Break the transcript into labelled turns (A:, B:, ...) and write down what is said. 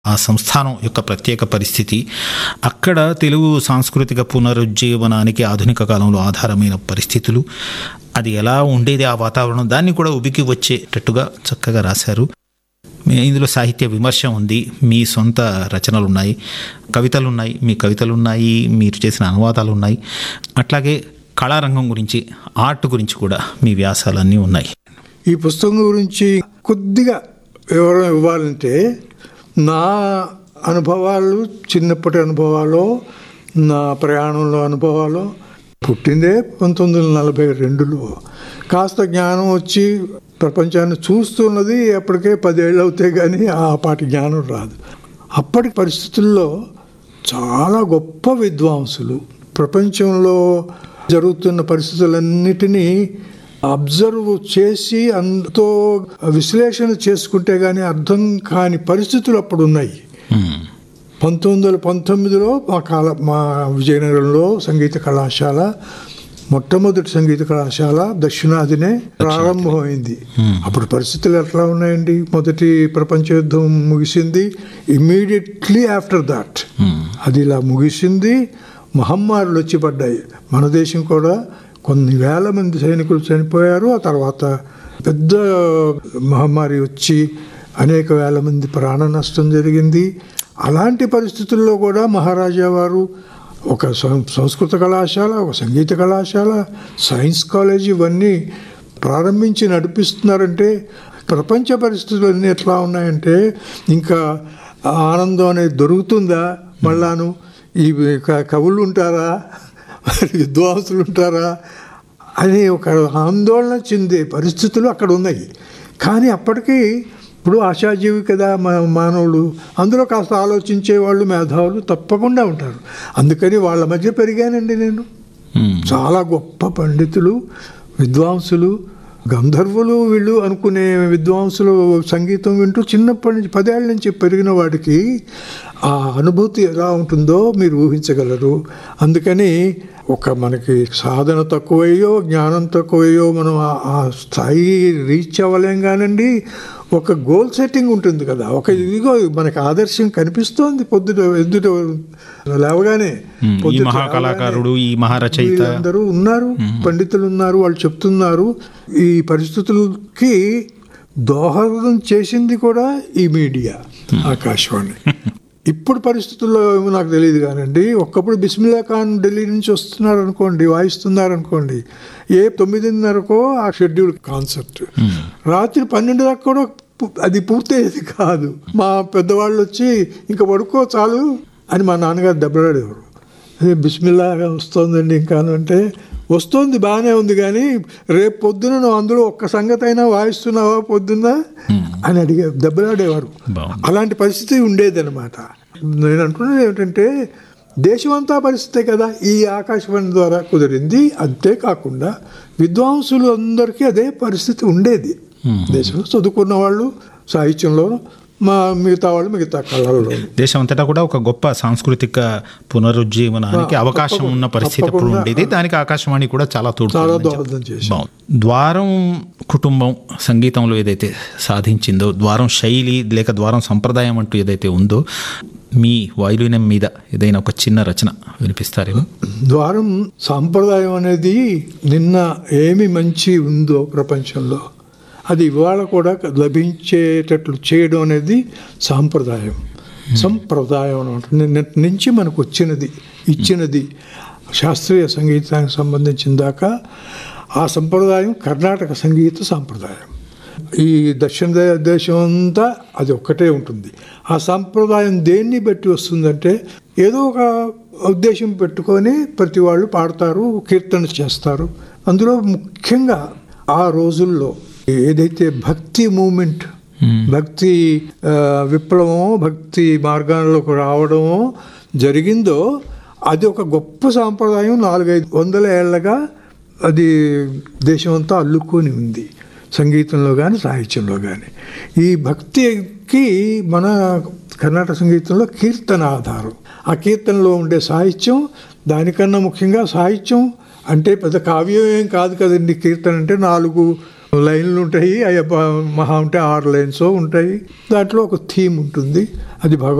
A: ఆ సంస్థానం యొక్క ప్రత్యేక పరిస్థితి అక్కడ తెలుగు సాంస్కృతిక పునరుజ్జీవనానికి ఆధునిక కాలంలో ఆధారమైన పరిస్థితులు అది ఎలా ఉండేది ఆ వాతావరణం దాన్ని కూడా ఉబికి వచ్చేటట్టుగా చక్కగా రాశారు మీ- ఇందులో సాహిత్య విమర్శ ఉంది మీ సొంత రచనలు ఉన్నాయి కవితలు ఉన్నాయి మీ కవితలు ఉన్నాయి మీరు చేసిన అనువాదాలు ఉన్నాయి అట్లాగే కళారంగం గురించి ఆర్ట్ గురించి కూడా మీ వ్యాసాలన్నీ ఉన్నాయి
B: ఈ పుస్తకం గురించి కొద్దిగా వివరణ ఇవ్వాలంటే నా అనుభవాలు చిన్నప్పటి అనుభవాలు నా ప్రయాణంలో అనుభవాలు పుట్టిందే పంతొమ్మిది వందల నలభై రెండులో కాస్త జ్ఞానం వచ్చి ప్రపంచాన్ని చూస్తున్నది అప్పటికే పదేళ్ళు అవుతాయి కానీ ఆ పాటి జ్ఞానం రాదు అప్పటి పరిస్థితుల్లో చాలా గొప్ప విద్వాంసులు ప్రపంచంలో జరుగుతున్న పరిస్థితులన్నిటినీ అబ్జర్వ్ చేసి అంతో విశ్లేషణ చేసుకుంటే కానీ అర్థం కాని పరిస్థితులు అప్పుడు ఉన్నాయి
A: మ్మ్.
B: పంతొమ్మిది వందల పంతొమ్మిదిలో మా కాల మా విజయనగరంలో సంగీత కళాశాల మొట్టమొదటి సంగీత కళాశాల దక్షిణాదినే ప్రారంభమైంది అప్పుడు పరిస్థితులు ఎట్లా ఉన్నాయండి మొదటి ప్రపంచ యుద్ధం ముగిసింది ఇమ్మీడియట్లీ ఆఫ్టర్ దాట్ అది ఇలా ముగిసింది మహమ్మారులు వచ్చి పడ్డాయి మన దేశం కూడా కొన్ని వేల మంది సైనికులు చనిపోయారు ఆ తర్వాత పెద్ద మహమ్మారి వచ్చి అనేక వేల మంది ప్రాణ నష్టం జరిగింది అలాంటి పరిస్థితుల్లో కూడా మహారాజా వారు ఒక సం- సంస్కృత కళాశాల ఒక సంగీత కళాశాల సైన్స్ కాలేజ్ ఇవన్నీ ప్రారంభించి నడిపిస్తున్నారంటే ప్రపంచ పరిస్థితులు అన్నీ ఎట్లా ఉన్నాయంటే ఇంకా ఆ ఆనందం అనేది దొరుకుతుందా మళ్ళాను ఈ క- కవులు ఉంటారా మరి విద్వాంసులు ఉంటారా అనే ఒక ఆందోళన చెందే పరిస్థితులు అక్కడ ఉన్నాయి కానీ అప్పటికి ఇప్పుడు ఆశాజీవి కదా మా మానవులు అందులో కాస్త ఆలోచించే వాళ్ళు మేధావులు తప్పకుండా ఉంటారు అందుకని వాళ్ళ మధ్య పెరిగానండి నేను
A: మ్మ్.
B: చాలా గొప్ప పండితులు విద్వాంసులు గంధర్వులు వీళ్ళు అనుకునే విద్వాంసులు సంగీతం వింటూ చిన్నప్పటి నుంచి పదేళ్ల నుంచి పెరిగిన వాడికి ఆ అనుభూతి ఎలా ఉంటుందో మీరు ఊహించగలరు అందుకని ఒక మనకి సాధన తక్కువయ్యో జ్ఞానం తక్కువయ్యో మనం ఆ- ఆ స్థాయి రీచ్ అవ్వలేం కానండి ఒక గోల్ సెట్టింగ్ ఉంటుంది కదా ఒక ఇదిగో మనకి ఆదర్శం కనిపిస్తోంది పొద్దుట ఎద్దుట లేవగానే
A: మ్మ్. ఈ
B: పొద్దుట
A: మహాకళాకారుడు ఈ మహారచయిత
B: వీళ్ళందరూ ఉన్నారు పండితులు ఉన్నారు వాళ్ళు చెప్తున్నారు ఈ పరిస్థితులకి దోహదం చేసింది కూడా ఈ మీడియా ఆకాశవాణి ఇప్పుడు పరిస్థితుల్లో ఏమో నాకు తెలియదు కానండి ఒక్కప్పుడు బిస్మిల్లా ఖాన్ ఢిల్లీ నుంచి వస్తున్నారు అనుకోండి వాయిస్తున్నారు అనుకోండి ఏ తొమ్మిదిన్నరకో ఆ షెడ్యూల్ కాన్సర్ట్ రాత్రి పన్నెండు దాకా కూడా పు- అది పూర్తయ్యేది కాదు మా పెద్దవాళ్ళు వచ్చి ఇంకా పడుకో చాలు అని మా నాన్నగారు దెబ్బలాడేవారు అదే బిస్మిల్లాగా వస్తోందండి ఇంకా అంటే వస్తోంది బాగానే ఉంది కానీ రేపు పొద్దున నువ్వు అందులో ఒక్క సంగతి అయినా వాయిస్తున్నావా పొద్దున్న అని అడిగే దెబ్బలాడేవారు
A: బాగుంది.
B: అలాంటి పరిస్థితి ఉండేదన్నమాట నేను అంటున్నది ఏమిటంటే దేశమంతా పరిస్థితే కదా ఈ ఆకాశవాణి ద్వారా కుదిరింది అంతేకాకుండా విద్వాంసులు అందరికీ అదే పరిస్థితి ఉండేది దేశంలో చదువుకున్న వాళ్ళు సాహిత్యంలో మా మిగతా వాళ్ళు మిగతా కళల్లో
A: దేశం అంతటా కూడా ఒక గొప్ప సాంస్కృతిక పునరుజ్జీవనానికి
B: ఆ,
A: అవకాశం
B: తప్పకుండా,
A: ఉన్న పరిస్థితి అప్పుడు
B: తప్పకుండా.
A: ఉండేది దానికి ఆకాశవాణి కూడా చాలా
B: చాలా
A: తోడ్పడిందని
B: దోహదం చేసింది
A: బాగుంది ద్వారం కుటుంబం సంగీతంలో ఏదైతే సాధించిందో ద్వారం శైలి లేక ద్వారం సంప్రదాయం అంటూ ఏదైతే ఉందో మీ వాయులీనం మీద ఏదైనా ఒక చిన్న రచన వినిపిస్తారేమో
B: ద్వారం సాంప్రదాయం అనేది నిన్న ఏమి మంచి ఉందో ప్రపంచంలో అది ఇవాళ కూడా లభించేటట్లు చేయడం అనేది సాంప్రదాయం సంప్రదాయం అని ఉంటుంది నిన్నటి నుంచి మనకు వచ్చినది ఇచ్చినది శాస్త్రీయ సంగీతానికి సంబంధించిన దాకా ఆ సంప్రదాయం కర్ణాటక సంగీత సాంప్రదాయం ఈ దక్షిణ దే- దేశం అంతా అది ఒక్కటే ఉంటుంది ఆ సంప్రదాయం దేన్ని బట్టి వస్తుందంటే ఏదో ఒక ఉద్దేశం పెట్టుకొని ప్రతి వాళ్ళు పాడతారు కీర్తన చేస్తారు అందులో ముఖ్యంగా ఆ రోజుల్లో ఏదైతే భక్తి మూమెంట్ భక్తి ఆ, విప్లవమో భక్తి మార్గాల్లోకి రావడమో జరిగిందో అది ఒక గొప్ప సాంప్రదాయం నాలుగైదు వందల ఏళ్ళగా అది దేశమంతా అల్లుకొని ఉంది సంగీతంలో కానీ సాహిత్యంలో కానీ ఈ భక్తికి మన కర్ణాటక సంగీతంలో కీర్తన ఆధారం ఆ కీర్తనలో ఉండే సాహిత్యం దానికన్నా ముఖ్యంగా సాహిత్యం అంటే పెద్ద కావ్యం ఏం కాదు కదండి కీర్తన అంటే నాలుగు లైన్లు ఉంటాయి అయ్యప్ప మహా ఉంటే ఆరు లైన్స్ ఉంటాయి దాంట్లో ఒక థీమ్ ఉంటుంది అది భగ